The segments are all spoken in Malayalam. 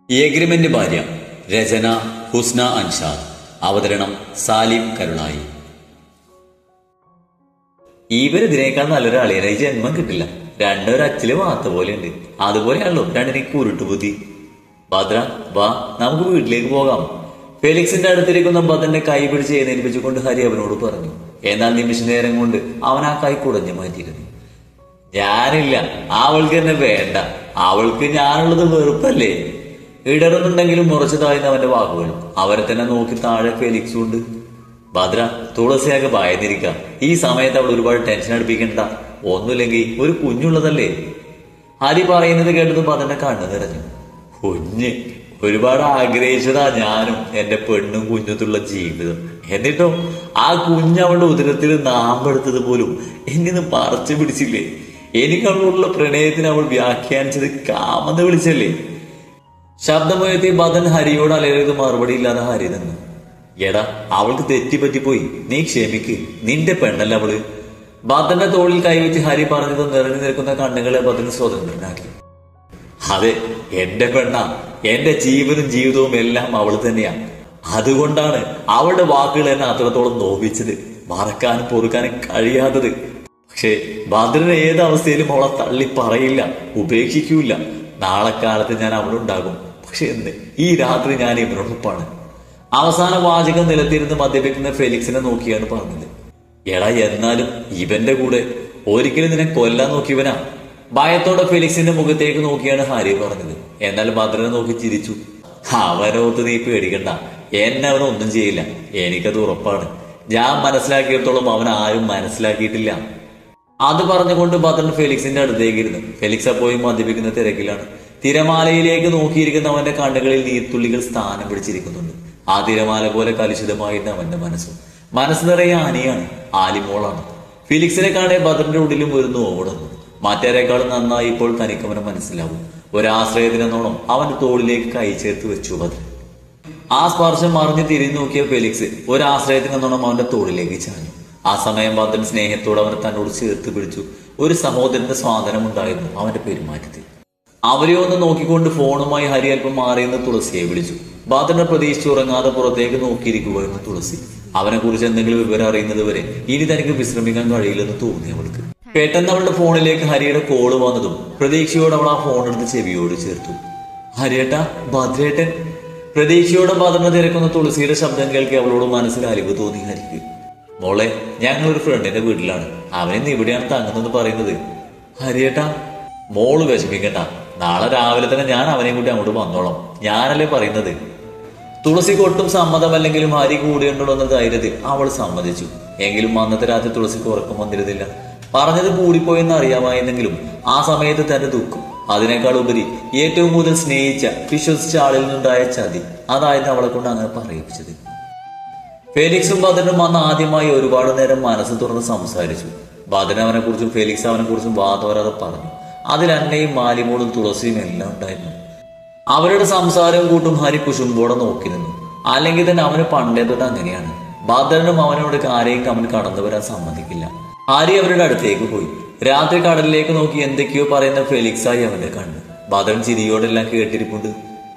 എഗ്രിമെന്റ് ഭാര്യ രചന ഹുസ്ന അൻഷാദ് അവതരണം സാലിം കരുളായി ഇവർ ഇതിനേക്കാൾ നല്ലൊരു അളിയനെ ഈ ജന്മം കിട്ടില്ല രണ്ടൊരു അച്ചില് വാർത്ത പോലെ ഉണ്ട് അതുപോലെയാണല്ലോ രണ്ടിനെ കുരുട്ടുബുദ്ധി ഭദ്ര വാ നമുക്ക് വീട്ടിലേക്ക് പോകാം ഫെലിക്സിന്റെ അടുത്തിരിക്കുന്ന ഭദ്രന്റെ കൈ പിടിച്ച് എഴുന്നേൽപ്പിച്ചുകൊണ്ട് ഹരി അവനോട് പറഞ്ഞു എന്നാൽ നിമിഷ നേരം കൊണ്ട് അവൻ ആ കൈ കുടഞ്ഞു മാറ്റിയിരുന്നു ഞാനില്ല അവൾക്ക് എന്നെ വേണ്ട അവൾക്ക് ഞാനുള്ളത് വെറുപ്പല്ലേ ഇടറുന്നുണ്ടെങ്കിലും മുറച്ചതായിരുന്നു അവന്റെ വാക്കുകൾ അവരെ തന്നെ നോക്കി താഴെ ഫെലിക്സും ഉണ്ട് ഭദ്ര തുളസിയാകെ ഭയന്നിരിക്കാം ഈ സമയത്ത് അവൾ ഒരുപാട് ടെൻഷൻ അടുപ്പിക്കണ്ട ഒന്നുമില്ലെങ്കിൽ ഒരു കുഞ്ഞുള്ളതല്ലേ ഹരി പറയുന്നത് കേട്ടത് ഭദ്രന്റെ കണ്ണു നിറഞ്ഞു കുഞ്ഞ് ഒരുപാട് ആഗ്രഹിച്ചതാ ഞാനും എന്റെ പെണ്ണും കുഞ്ഞത്തുള്ള ജീവിതം എന്നിട്ടോ ആ കുഞ്ഞ് അവളുടെ ഉദരത്തിൽ നാമ്പെടുത്തത് പോലും എന്നെ പറിച്ചു പിടിച്ചില്ലേ എനിക്ക് അവളോടുള്ള പ്രണയത്തിന് അവൾ വ്യാഖ്യാനിച്ചത് കാമെന്ന് വിളിച്ചല്ലേ ശബ്ദമുയർത്തി ബദൻ ഹരിയോട് അലയത് മറുപടി ഇല്ലാതെ ഹരി നിന്നു എടാ അവൾക്ക് തെറ്റിപ്പറ്റിപ്പോയി നീ ക്ഷമിക്ക് നിന്റെ പെണ്ണല്ല അവള് ബദന്റെ തോളിൽ കൈവച്ച് ഹരി പറഞ്ഞത് നിറഞ്ഞു നിൽക്കുന്ന കണ്ണുകളെ ബദൻ സ്വതന്ത്രനാക്കി അതെ എന്റെ പെണ്ണ എന്റെ ജീവനും ജീവിതവും എല്ലാം അവൾ തന്നെയാ അതുകൊണ്ടാണ് അവളുടെ വാക്കുകൾ എന്നെ അത്രത്തോളം നോവിച്ചത് മറക്കാനും പൊറുക്കാനും കഴിയാത്തത് പക്ഷേ ഭദ്രന് ഏത് അവസ്ഥയിലും അവളെ തള്ളി പറയില്ല ഉപേക്ഷിക്കൂല നാളെ കാലത്ത് ഞാൻ അവിടെ ഉണ്ടാകും പക്ഷെ എന്ന് ഈ രാത്രി ഞാൻ ഇവരോടൊപ്പാണ് അവസാന വാചകം നിലത്തിരുന്ന് മദ്യപിക്കുന്ന ഫെലിക്സിനെ നോക്കിയാണ് പറഞ്ഞത് എടാ എന്നാലും ഇവന്റെ കൂടെ ഒരിക്കലും നിന്നെ കൊല്ലാൻ നോക്കിയവനാ ഭയത്തോടെ ഫെലിക്സിന്റെ മുഖത്തേക്ക് നോക്കിയാണ് ഹാരി പറഞ്ഞത് എന്നാൽ ഭദ്രനെ നോക്കി ചിരിച്ചു അവനോത്ത് നീ പേടിക്കണ്ട എന്നെ അവനൊന്നും ചെയ്യില്ല എനിക്കത് ഉറപ്പാണ് ഞാൻ മനസ്സിലാക്കിയിടത്തോളം അവൻ ആരും മനസ്സിലാക്കിയിട്ടില്ല അത് പറഞ്ഞുകൊണ്ട് ഭദ്രൻ ഫെലിക്സിന്റെ അടുത്തേക്ക് ഇരുന്നു ഫെലിക്സ് അപ്പോഴും മദ്യപിക്കുന്ന തിരക്കിലാണ് തിരമാലയിലേക്ക് നോക്കിയിരിക്കുന്ന അവന്റെ കണ്ണുകളിൽ നീർത്തുള്ളികൾ സ്ഥാനം പിടിച്ചിരിക്കുന്നുണ്ട് ആ തിരമാല പോലെ കലുഷിതമായിരുന്നു അവന്റെ മനസ്സും മനസ്സ് നിറയെ ആനയാണ് ആലിമോളാണ് ഫിലിക്സിനെ കാണേ ഭദ്രന്റെ ഉള്ളിലും വരുന്നു ഓടുന്നു മറ്റേരെക്കാളും നന്നായി ഇപ്പോൾ തനിക്കവന് മനസ്സിലാവും ഒരാശ്രയത്തിനെന്നോണം അവന്റെ തോളിലേക്ക് കൈ ചേർത്ത് വെച്ചു ഭദ്രൻ ആ സ്പർശം മറിഞ്ഞ് തിരിഞ്ഞു നോക്കിയ ഫെലിക്സ് ഒരാശ്രയത്തിനെന്നോണം അവന്റെ തോളിലേക്ക് ചാഞ്ഞു ആ സമയം ഭദ്രൻ സ്നേഹത്തോടെ അവനെ തന്നോട് ചേർത്ത് പിടിച്ചു ഒരു സഹോദരന്റെ സ്വാതന്ത്ര്യം ഉണ്ടായിരുന്നു അവന്റെ പെരുമാറ്റത്തിൽ അവരെ ഒന്ന് നോക്കിക്കൊണ്ട് ഫോണുമായി ഹരി അല്പം മാറിയെന്ന് തുളസിയെ വിളിച്ചു ഭദ്രനെ പ്രതീക്ഷിച്ച് ഉറങ്ങാതെ പുറത്തേക്ക് നോക്കിയിരിക്കുകയായിരുന്നു തുളസി അവനെ കുറിച്ച് എന്തെങ്കിലും വിവരം അറിയുന്നത് വരെ ഇനി തനിക്ക് വിശ്രമിക്കാൻ കഴിയില്ലെന്ന് തോന്നി അവൾക്ക് പെട്ടെന്ന് അവളുടെ ഫോണിലേക്ക് ഹരിയുടെ കോള് വന്നതും പ്രതീക്ഷയോടെ അവൾ ആ ഫോൺ എടുത്ത് ചെവിയോട് ചേർത്തു ഹരിയേട്ടാ ഭദ്രേട്ടൻ പ്രതീക്ഷയോടെ ഭദ്രനെ തിരക്കുന്ന തുളസിയുടെ ശബ്ദം കേൾക്കി അവളോട് മനസ്സിൽ അലിവ് തോന്നി ഹരിക്ക് മോളെ ഞങ്ങൾ ഒരു ഫ്രണ്ടിന്റെ വീട്ടിലാണ് അവനിന്ന് ഇവിടെയാണ് തങ്ങുന്നത് പറയുന്നത് ഹരിയേട്ടാ മോള് വിഷമിക്കണ്ട നാളെ രാവിലെ തന്നെ ഞാൻ അവനെ കൂട്ടി അങ്ങോട്ട് വന്നോളാം ഞാനല്ലേ പറയുന്നത് തുളസിക്ക് ഒട്ടും സമ്മതമല്ലെങ്കിലും ഹരി കൂടിയുണ്ടല്ലോ എന്ന ധൈര്യത്തിൽ അവൾ സമ്മതിച്ചു എങ്കിലും അന്നത്തെ രാത്രി തുളസിക്ക് ഉറക്കം വന്നിരുന്നില്ല പറഞ്ഞത് കൂടിപ്പോയെന്ന് അറിയാമായിരുന്നെങ്കിലും ആ സമയത്ത് തന്റെ ദുഃഖം അതിനേക്കാൾ ഉപരി ഏറ്റവും കൂടുതൽ സ്നേഹിച്ച വിശ്വസിച്ച ആളിൽ നിന്നുണ്ടായ ചതി അതായിരുന്നു അവളെ കൊണ്ട് അങ്ങനെ പറയിപ്പിച്ചത് ഫെലിക്സും ബദനും അന്ന് ആദ്യമായി ഒരുപാട് നേരം മനസ്സ് തുറന്ന് സംസാരിച്ചു ബദൻ അവനെ കുറിച്ചും ഫെലിക്സ് അവനെ കുറിച്ചും വാതോരാതെ പറഞ്ഞു അതിൽ അന്നയും മാലിമോളും തുളസിയും എല്ലാം ഉണ്ടായിരുന്നു അവരുടെ സംസാരവും കൂട്ടും ഹരി കുശുമ്പോടെ നോക്കി നിന്നു അല്ലെങ്കിൽ തന്നെ അവന് പണ്ടേ തൊട്ട് അങ്ങനെയാണ് ഭദ്രനും അവനോട് ആരെയും അവൻ കടന്നു വരാൻ സമ്മതിക്കില്ല ഹരി അവരുടെ അടുത്തേക്ക് പോയി രാത്രി കടലിലേക്ക് നോക്കി എന്തൊക്കെയോ പറയുന്ന ഫെലിക്സായി അവന്റെ കണ്ണ് ഭദ്രൻ ചിരിയോടെല്ലാം കേട്ടിരിപ്പുണ്ട്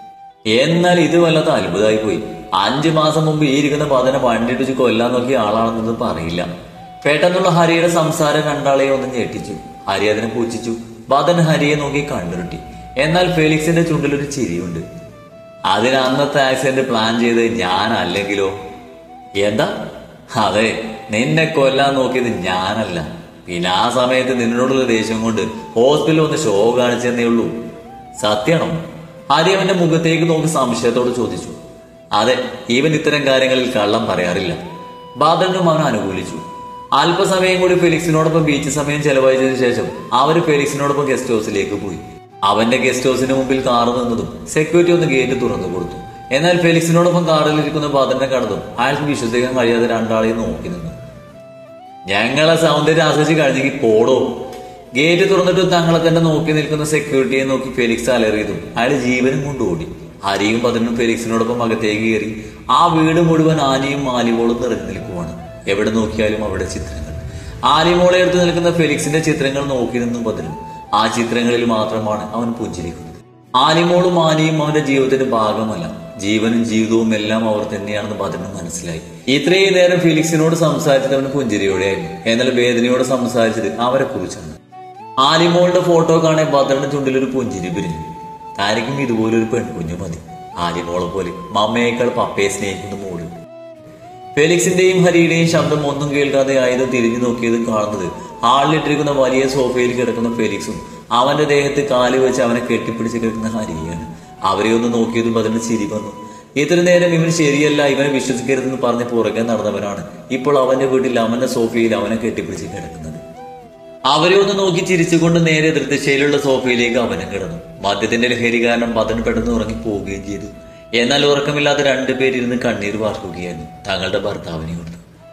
എന്നാൽ ഇത് വല്ലാത്ത അത്ഭുതമായി പോയി അഞ്ചു മാസം മുമ്പ് ഈ ഇരിക്കുന്ന പതനെ വണ്ടിയിടിച്ച് കൊല്ലാൻ നോക്കിയ ആളാണെന്നത് പറയില്ല പെട്ടെന്നുള്ള ഹരിയുടെ സംസാരം രണ്ടാളെയും ഒന്ന് ഞെട്ടിച്ചു ഹരി അതിനെ പൂച്ചിച്ചു ബദൻ ഹരിയെ നോക്കി കണ്ടുരുട്ടി എന്നാൽ ഫെലിക്സിന്റെ ചുണ്ടിൽ ഒരു ചിരിയുണ്ട് അതിന് അന്നത്തെ ആക്സിഡന്റ് പ്ലാൻ ചെയ്ത് ഞാനല്ലെങ്കിലോ എന്താ അതെ നിന്നെ കൊല്ലാൻ നോക്കിയത് ഞാനല്ല പിന്നെ ആ സമയത്ത് നിന്നോടുള്ള ദേഷ്യം കൊണ്ട് ഹോസ്പിറ്റലിൽ ഒന്ന് ഷോ കാണിച്ചെന്നേ ഉള്ളൂ സത്യമാണോ ഹരി അവന്റെ മുഖത്തേക്ക് നോക്കി സംശയത്തോട് ചോദിച്ചു അതെ ഇവൻ ഇത്തരം കാര്യങ്ങളിൽ കള്ളം പറയാറില്ല ബാദനും അവൻ അനുകൂലിച്ചു അല്പസമയം കൂടി ഫെലിക്സിനോടൊപ്പം ബീച്ച് സമയം ചെലവഴിച്ചതിനു ശേഷം അവര് ഫെലിക്സിനോടൊപ്പം ഗസ്റ്റ് ഹൗസിലേക്ക് പോയി അവന്റെ ഗസ്റ്റ് ഹൗസിന് മുമ്പിൽ കാറ് നിന്നതും സെക്യൂരിറ്റി ഒന്ന് ഗേറ്റ് തുറന്നു കൊടുത്തു എന്നാൽ ഫെലിക്സിനോടൊപ്പം കാറിൽ ഇരിക്കുന്ന ബാദനെ കണ്ടതും അയാൾക്ക് വിശ്വസിക്കാൻ കഴിയാതെ രണ്ടാളെയും നോക്കി നിന്നു ഞങ്ങളെ സൗന്ദര്യം ആസ്വദിച്ച് കഴിഞ്ഞെങ്കിൽ പോടോ ഗേറ്റ് തുറന്നിട്ട് തങ്ങളെ തന്നെ നോക്കി നിൽക്കുന്ന സെക്യൂരിറ്റിയെ നോക്കി ഫെലിക്സ് അലറിയതു അയാൾ ജീവനും കൊണ്ട് ഓടി ഹരിയും പതിനും ഫെലിക്സിനോടൊപ്പം അകത്തേക്ക് കയറി ആ വീട് മുഴുവൻ ആനയും മാലിമോളും നിറഞ്ഞു നിൽക്കുവാണ് എവിടെ നോക്കിയാലും അവിടെ ചിത്രങ്ങൾ ആലിമോളെ എടുത്ത് നിൽക്കുന്ന ഫെലിക്സിന്റെ ചിത്രങ്ങൾ നോക്കി നിന്നും പതിനും ആ ചിത്രങ്ങളിൽ മാത്രമാണ് അവൻ പുഞ്ചിരിക്കുന്നത് ആലിമോളും ആനയും അവന്റെ ജീവിതത്തിന്റെ ഭാഗമല്ല ജീവനും ജീവിതവും എല്ലാം അവർ തന്നെയാണെന്ന് ഭദ്രന് മനസ്സിലായി ഇത്രയും നേരം ഫിലിക്സിനോട് സംസാരിച്ചത് അവന് പുഞ്ചിരിയോടെയായിരുന്നു എന്നാൽ വേദനയോട് സംസാരിച്ചത് അവരെ കുറിച്ചാണ് ആലിമോളുടെ ഫോട്ടോ കാണാൻ ഭദ്രന്റെ ചുണ്ടിൽ ഒരു പുഞ്ചിരി പിരിഞ്ഞു താനിക്കും ഇതുപോലൊരു പെൺകുഞ്ഞു മതി ആലിമോളെ പോലെ മമ്മയേക്കാൾ പപ്പയെ സ്നേഹിക്കുന്ന മോള് ഫെലിക്സിന്റെയും ഹരിയുടെയും ശബ്ദം ഒന്നും കേൾക്കാതെ ആയുധം തിരിഞ്ഞു നോക്കിയതും കാണുന്നത് ഹാളിലിട്ടിരിക്കുന്ന വലിയ സോഫയിൽ കിടക്കുന്ന ഫെലിക്സും അവന്റെ ദേഹത്ത് കാല് വെച്ച് അവനെ കെട്ടിപ്പിടിച്ച് കിടക്കുന്ന ഹരിയാണ് അവരെ ഒന്ന് നോക്കിയതും അതിന് ചിരി വന്നു ഇത്ര നേരം ഇവൻ ശരിയല്ല ഇവനെ വിശ്വസിക്കരുതെന്ന് പറഞ്ഞ് പുറകെ നടന്നവനാണ് ഇപ്പോൾ അവന്റെ വീട്ടിൽ അവന്റെ സോഫയിൽ അവനെ കെട്ടിപ്പിടിച്ച് കിടക്കുന്നത് അവരെ ഒന്ന് നോക്കി ചിരിച്ചുകൊണ്ട് നേരെ എതിർദിശയിലുള്ള സോഫയിലേക്ക് അവനും കിടന്നു മദ്യത്തിന്റെ ലഹരി കാരണം പതൻ പെട്ടെന്ന് ഉറങ്ങി പോവുകയും ചെയ്തു എന്നാൽ ഉറക്കമില്ലാതെ രണ്ടുപേരിരുന്ന് കണ്ണീർ വാർക്കുകയായിരുന്നു തങ്ങളുടെ ഭർത്താവിനെ ഓർത്ത്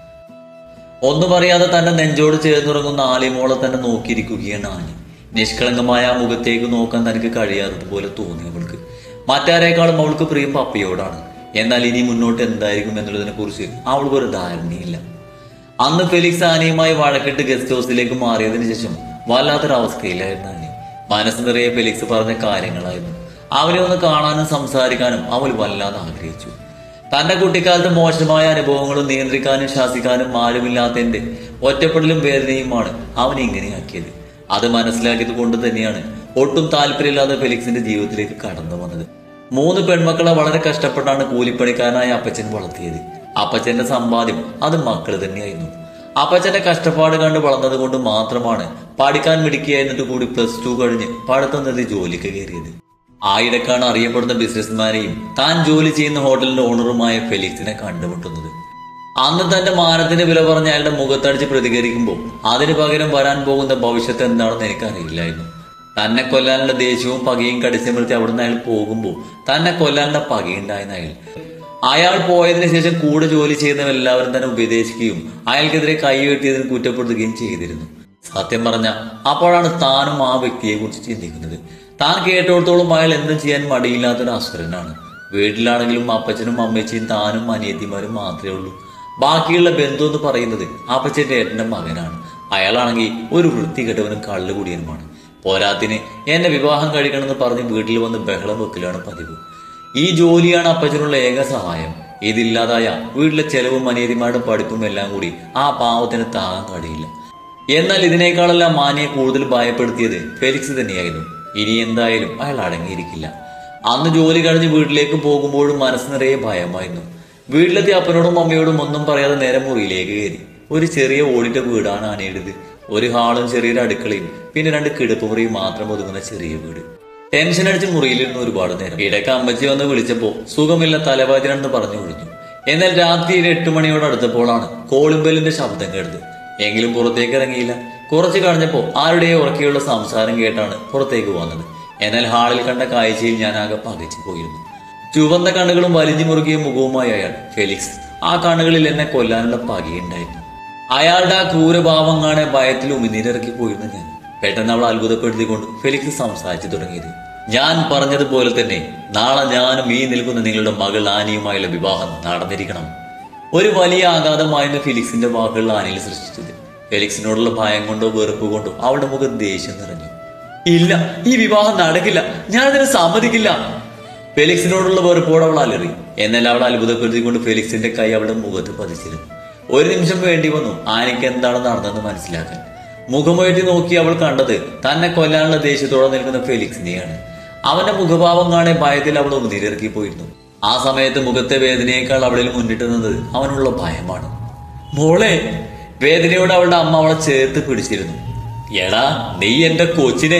ഒന്നും പറയാതെ തന്നെ നെഞ്ചോട് ചേർന്നുറങ്ങുന്ന ആലിമോളെ തന്നെ നോക്കിയിരിക്കുകയാണ് ആനി നിഷ്കളങ്കമായ ആ മുഖത്തേക്ക് നോക്കാൻ തനിക്ക് കഴിയാത്തതുപോലെ തോന്നി അവൾക്ക് മറ്റാരേക്കാളും അവൾക്ക് പ്രിയം പപ്പയോടാണ് എന്നാൽ ഇനി മുന്നോട്ട് എന്തായിരിക്കും എന്നുള്ളതിനെ കുറിച്ച് അവൾക്ക് ഒരു ധാരണയില്ല അന്ന് ഫെലിക്സ് ആനയുമായി വഴക്കിട്ട് ഗസ്റ്റ് ഹൗസിലേക്ക് മാറിയതിനു ശേഷം വല്ലാത്തൊരവസ്ഥയിലായിരുന്നു ആനി മനസ്സ് നിറയെ ഫെലിക്സ് പറഞ്ഞ കാര്യങ്ങളായിരുന്നു അവനെ ഒന്ന് കാണാനും സംസാരിക്കാനും അവൾ വല്ലാതെ ആഗ്രഹിച്ചു തന്റെ കുട്ടിക്കാലത്ത് മോശമായ അനുഭവങ്ങളും നിയന്ത്രിക്കാനും ശാസിക്കാനും ആരുമില്ലാത്തതിന്റെ ഒറ്റപ്പെടലും വേദനയുമാണ് അവനെ ഇങ്ങനെയാക്കിയത് അത് മനസ്സിലാക്കിയത് കൊണ്ട് തന്നെയാണ് ഒട്ടും താല്പര്യമില്ലാതെ ഫെലിക്സിന്റെ ജീവിതത്തിലേക്ക് കടന്നു വന്നത് മൂന്ന് പെൺമക്കളെ വളരെ കഷ്ടപ്പെട്ടാണ് കൂലിപ്പണിക്കാരനായ അപ്പച്ചൻ വളർത്തിയത് അപ്പച്ചന്റെ സമ്പാദ്യം അത് മക്കള് തന്നെയായിരുന്നു അപ്പച്ചന്റെ കഷ്ടപ്പാട് കണ്ട് വളർന്നത് കൊണ്ട് മാത്രമാണ് പഠിക്കാൻ മിടുക്കിയായിരുന്നിട്ട് കൂടി പ്ലസ് ടു കഴിഞ്ഞ് പഠിത്തം നിർത്തി ജോലിക്ക് കയറിയത് ആയിടക്കാണ് അറിയപ്പെടുന്ന ബിസിനസ്മാനെയും താൻ ജോലി ചെയ്യുന്ന ഹോട്ടലിന്റെ ഓണറുമായ ഫെലിക്സിനെ കണ്ടുമുട്ടുന്നത് അന്ന് തന്റെ മാനത്തിന് വില പറഞ്ഞ അയാളുടെ മുഖത്തടിച്ച് പ്രതികരിക്കുമ്പോൾ അതിന് പകരം വരാൻ പോകുന്ന ഭവിഷ്യത്ത് എന്താണെന്ന് എനിക്കറിയില്ലായിരുന്നു തന്നെ കൊല്ലാനുള്ള ദേഷ്യവും പകയും കടിച്ചമർത്തി അവിടുന്ന് അയാൾ പോകുമ്പോൾ തന്നെ കൊല്ലാനുള്ള പകയുണ്ടായിരുന്ന അയാൾ അയാൾ പോയതിനു ശേഷം കൂടെ ജോലി ചെയ്യുന്ന എല്ലാവരും തന്നെ ഉപദേശിക്കുകയും അയാൾക്കെതിരെ കൈവെട്ടിയതിന് കുറ്റപ്പെടുത്തുകയും ചെയ്തിരുന്നു സത്യം പറഞ്ഞ അപ്പോഴാണ് താനും ആ വ്യക്തിയെ കുറിച്ച് ചിന്തിക്കുന്നത് താൻ കേട്ടോടത്തോളം അയാൾ എന്തും ചെയ്യാൻ മടിയില്ലാത്തൊരു അസുരനാണ് വീട്ടിലാണെങ്കിലും അപ്പച്ചനും അമ്മച്ചിയും താനും അനിയത്തിമാരും മാത്രമേ ഉള്ളൂ ബാക്കിയുള്ള ബന്ധു എന്ന് പറയുന്നത് അപ്പച്ചന്റെ ഏട്ടന്റെ മകനാണ് അയാളാണെങ്കിൽ ഒരു വൃത്തികെട്ടവനും കള്ളുകുടിയനുമാണ് പോരാത്തിന് എന്നെ വിവാഹം കഴിക്കണമെന്ന് പറഞ്ഞ് വീട്ടിൽ വന്ന് ബഹളം വെക്കലാണ് പതിവ് ഈ ജോലിയാണ് അപ്പച്ചനുള്ള ഏക സഹായം ഇതില്ലാതായ വീട്ടിലെ ചെലവും അനിയതിമാരുടെ പഠിപ്പും എല്ലാം കൂടി ആ പാവത്തിന് താങ്ങാൻ കഴിയില്ല എന്നാൽ ഇതിനേക്കാളെല്ലാം മാനിയെ കൂടുതൽ ഭയപ്പെടുത്തിയത് ഫെലിക്സ് തന്നെയായിരുന്നു ഇനി എന്തായാലും അയാൾ അടങ്ങിയിരിക്കില്ല അന്ന് ജോലി കഴിഞ്ഞ് വീട്ടിലേക്ക് പോകുമ്പോഴും മനസ്സ് നിറയെ ഭയമായിരുന്നു വീട്ടിലെത്തി അപ്പനോടും അമ്മയോടും ഒന്നും പറയാതെ നേരെ മുറിയിലേക്ക് കയറി ഒരു ചെറിയ ഓടിട്ട വീടാണ് ആനയുടേത് ഒരു ഹാളും ചെറിയൊരു അടുക്കളയും പിന്നെ രണ്ട് കിടപ്പ് മുറിയും മാത്രം ഒതുങ്ങുന്ന ചെറിയ വീട് ടെൻഷൻ അടിച്ച് മുറിയിലിരുന്ന് ഒരുപാട് നേരം ഇടയ്ക്ക് അമ്മച്ചി വന്ന് വിളിച്ചപ്പോ സുഖമില്ല തലവേദന പറഞ്ഞു ഒഴിഞ്ഞു എന്നാൽ രാത്രി ഒരു എട്ട് മണിയോട് അടുത്തപ്പോഴാണ് കോളിംബെല്ലിന്റെ ശബ്ദം കേട്ടത് എങ്കിലും പുറത്തേക്ക് ഇറങ്ങിയില്ല കുറച്ച് കഴിഞ്ഞപ്പോ ആരുടെയോ ഉറക്കെയുള്ള സംസാരം കേട്ടാണ് പുറത്തേക്ക് വന്നത് എന്നാൽ ഹാളിൽ കണ്ട കാഴ്ചയിൽ ഞാൻ ആകെ പകച്ചു പോയിരുന്നു ചുവന്ന കണ്ണുകളും വലിഞ്ഞു മുറുകിയ മുഖവുമായി അയാൾ ഫെലിക്സ് ആ കണ്ണുകളിൽ എന്നെ കൊല്ലാനുള്ള പകയുണ്ടായിരുന്നു അയാളുടെ ആ ക്രൂരഭാവം കാണെ ഭയത്തിൽ ഉമിനീരിറക്കി പോയിരുന്നു ഞാൻ പെട്ടെന്ന് അവൾ അത്ഭുതപ്പെടുത്തിക്കൊണ്ട് ഫെലിക്സ് സംസാരിച്ചു തുടങ്ങിയത് ഞാൻ പറഞ്ഞതുപോലെ തന്നെ നാളെ ഞാനും ഈ നിൽക്കുന്ന നിങ്ങളുടെ മകൾ ആനിയുമായുള്ള വിവാഹം നടന്നിരിക്കണം ഒരു വലിയ ആഘാതമായിരുന്നു ഫെലിക്സിന്റെ വാക്കുകൾ ആനയിൽ സൃഷ്ടിച്ചത് ഫെലിക്സിനോടുള്ള ഭയം കൊണ്ടോ വെറുപ്പ് കൊണ്ടോ അവളുടെ മുഖം ദേഷ്യം നിറഞ്ഞു ഇല്ല ഈ വിവാഹം നടക്കില്ല ഞാനതിന് സമ്മതിക്കില്ല ഫെലിക്സിനോടുള്ള വെറുപ്പോട് അവൾ അലറി എന്നാൽ അവൾ അത്ഭുതപ്പെടുത്തിക്കൊണ്ട് ഫെലിക്സിന്റെ കൈ അവളുടെ മുഖത്ത് പതിച്ചിരുന്നു ഒരു നിമിഷം വേണ്ടി വന്നു ആനയ്ക്ക് എന്താണ് നടന്നതെന്ന് മനസ്സിലാക്കാൻ മുഖമുയർത്തി നോക്കി അവൾ കണ്ടത് തന്നെ കൊല്ലാനുള്ള ദേഷ്യത്തോടെ നിൽക്കുന്ന ഫെലിക്സിനെയാണ് അവന്റെ മുഖഭാവം കാണെ ഭയത്തിൽ അവൾ ഉതിരിറക്കി പോയിരുന്നു ആ സമയത്ത് മുഖത്തെ വേദനയേക്കാൾ അവളിൽ മുന്നിട്ട് നിന്നത് അവനുള്ള ഭയമാണ് മോളെ വേദനയോടെ അവളുടെ അമ്മ അവളെ ചേർത്ത് പിടിച്ചിരുന്നു എടാ നീ എന്റെ കൊച്ചിനെ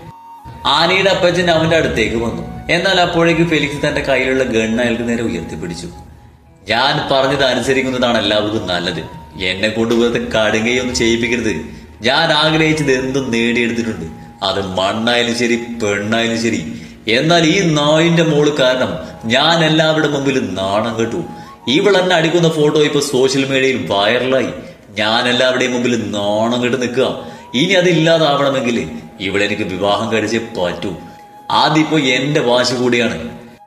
ആനയുടെ അപ്പച്ചൻ അവന്റെ അടുത്തേക്ക് വന്നു എന്നാൽ അപ്പോഴേക്ക് ഫെലിക്സ് തന്റെ കയ്യിലുള്ള ഗണ്ണ് അയാൾക്ക് നേരെ ഉയർത്തിപ്പിടിച്ചു ഞാൻ പറഞ്ഞത് അനുസരിക്കുന്നതാണ് എല്ലാവർക്കും നല്ലത് എന്നെ കൊണ്ട് വെറുതെ കടുങ്ങയൊന്നും ചെയ്യിപ്പിക്കരുത് ഞാൻ ആഗ്രഹിച്ചത് എന്തും നേടിയെടുത്തിട്ടുണ്ട് അത് മണ്ണായാലും ശരി പെണ്ണായാലും ശരി എന്നാൽ ഈ നായിന്റെ മോള് കാരണം ഞാൻ എല്ലാവരുടെ മുമ്പിൽ നാണം കെട്ടു ഇവൾ എന്നെ അടിക്കുന്ന ഫോട്ടോ ഇപ്പൊ സോഷ്യൽ മീഡിയയിൽ വൈറലായി ഞാൻ എല്ലാവരുടെയും മുമ്പിൽ നാണം കെട്ട് നിൽക്കുക ഇനി അതില്ലാതാവണമെങ്കിൽ ഇവിടെ എനിക്ക് വിവാഹം കഴിച്ചേ പറ്റൂ ആദ്യം ഇപ്പൊ എന്റെ വാശി കൂടിയാണ്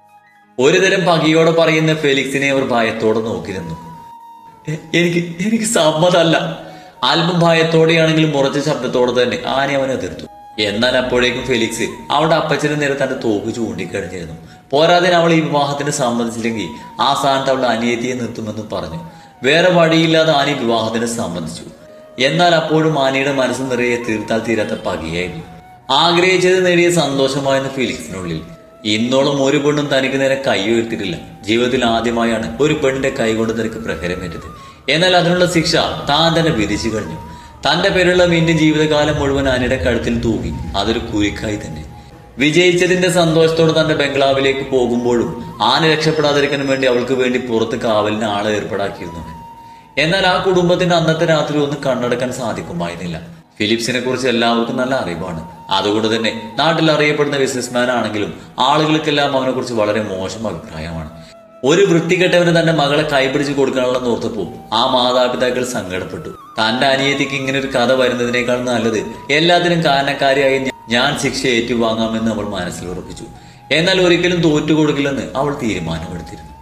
ഒരു തരം പകയോടെ പറയുന്ന ഫെലിക്സിനെ അവർ ഭയത്തോടെ നോക്കിയിരുന്നു "എ- എനിക്ക് എനിക്ക് സമ്മതമല്ല അല്പം ഭയത്തോടെയാണെങ്കിലും ഉറച്ച ശബ്ദത്തോടെ തന്നെ ആന അവനെ എതിർത്തു എന്നാൽ അപ്പോഴേക്കും ഫെലിക്സ് അവളുടെ അപ്പച്ചന് നേരെ തന്റെ തോക്ക് ചൂണ്ടിക്കഴിഞ്ഞിരുന്നു പോരാതെ അവൾ ഈ വിവാഹത്തിന് സമ്മതിച്ചില്ലെങ്കിൽ ആ സ്ഥാനത്ത് അവളുടെ അനിയത്തിയെ നിർത്തുമെന്നും പറഞ്ഞു വേറെ വഴിയില്ലാതെ ആനി വിവാഹത്തിന് സമ്മതിച്ചു എന്നാൽ അപ്പോഴും ആനിയുടെ മനസ്സ് നിറയെ തീർത്താൽ തീരാത്ത പകയായിരുന്നു ആഗ്രഹിച്ചത് നേടിയ സന്തോഷമായിരുന്നു ഫിലിക്സിനുള്ളിൽ ഇന്നോളം ഒരു പെണ്ണും തനിക്ക് നേരെ കൈ ഉയർത്തിയിട്ടില്ല ജീവിതത്തിൽ ആദ്യമായാണ് ഒരു പെണ്ണിന്റെ കൈ കൊണ്ട് തനിക്ക് പ്രഹരമേറ്റത് എന്നാൽ അതിനുള്ള ശിക്ഷ താൻ തന്നെ വിധിച്ചു കഴിഞ്ഞു തന്റെ പേരുള്ള മിന്റ് ജീവിതകാലം മുഴുവൻ ആനയുടെ കഴുത്തിൽ തൂങ്ങി അതൊരു കുരുക്കായി തന്നെ വിജയിച്ചതിന്റെ സന്തോഷത്തോടെ തന്റെ ബംഗ്ലാവിലേക്ക് പോകുമ്പോഴും ആന രക്ഷപ്പെടാതിരിക്കാൻ വേണ്ടി അവൾക്ക് വേണ്ടി പുറത്ത് കാവലിന് ആളെ ഏർപ്പാടാക്കിയിരുന്നു എന്നാൽ ആ കുടുംബത്തിന് അന്നത്തെ രാത്രി ഒന്നും കണ്ണടക്കാൻ സാധിക്കുമായിരുന്നില്ല ഫിലിപ്സിനെ കുറിച്ച് എല്ലാവർക്കും നല്ല അറിവാണ് അതുകൊണ്ട് തന്നെ നാട്ടിൽ അറിയപ്പെടുന്ന ബിസിനസ്മാൻ ആണെങ്കിലും ആളുകൾക്കെല്ലാം അവനെ കുറിച്ച് വളരെ മോശം അഭിപ്രായമാണ് ഒരു വൃത്തികെട്ടവന് തന്റെ മകളെ കൈപിടിച്ച് കൊടുക്കാനുള്ള ഓർത്തപ്പോ ആ മാതാപിതാക്കൾ സങ്കടപ്പെട്ടു തന്റെ അനിയത്തിക്ക് ഇങ്ങനെ ഒരു കഥ വരുന്നതിനേക്കാൾ നല്ലത് എല്ലാത്തിനും കാരണക്കാരിയായി ഞ- ഞാൻ ശിക്ഷ ഏറ്റുവാങ്ങാമെന്ന് അവൾ മനസ്സിൽ ഉറപ്പിച്ചു എന്നാൽ ഒരിക്കലും തോറ്റുകൊടുക്കില്ലെന്ന് അവൾ തീരുമാനമെടുത്തിരുന്നു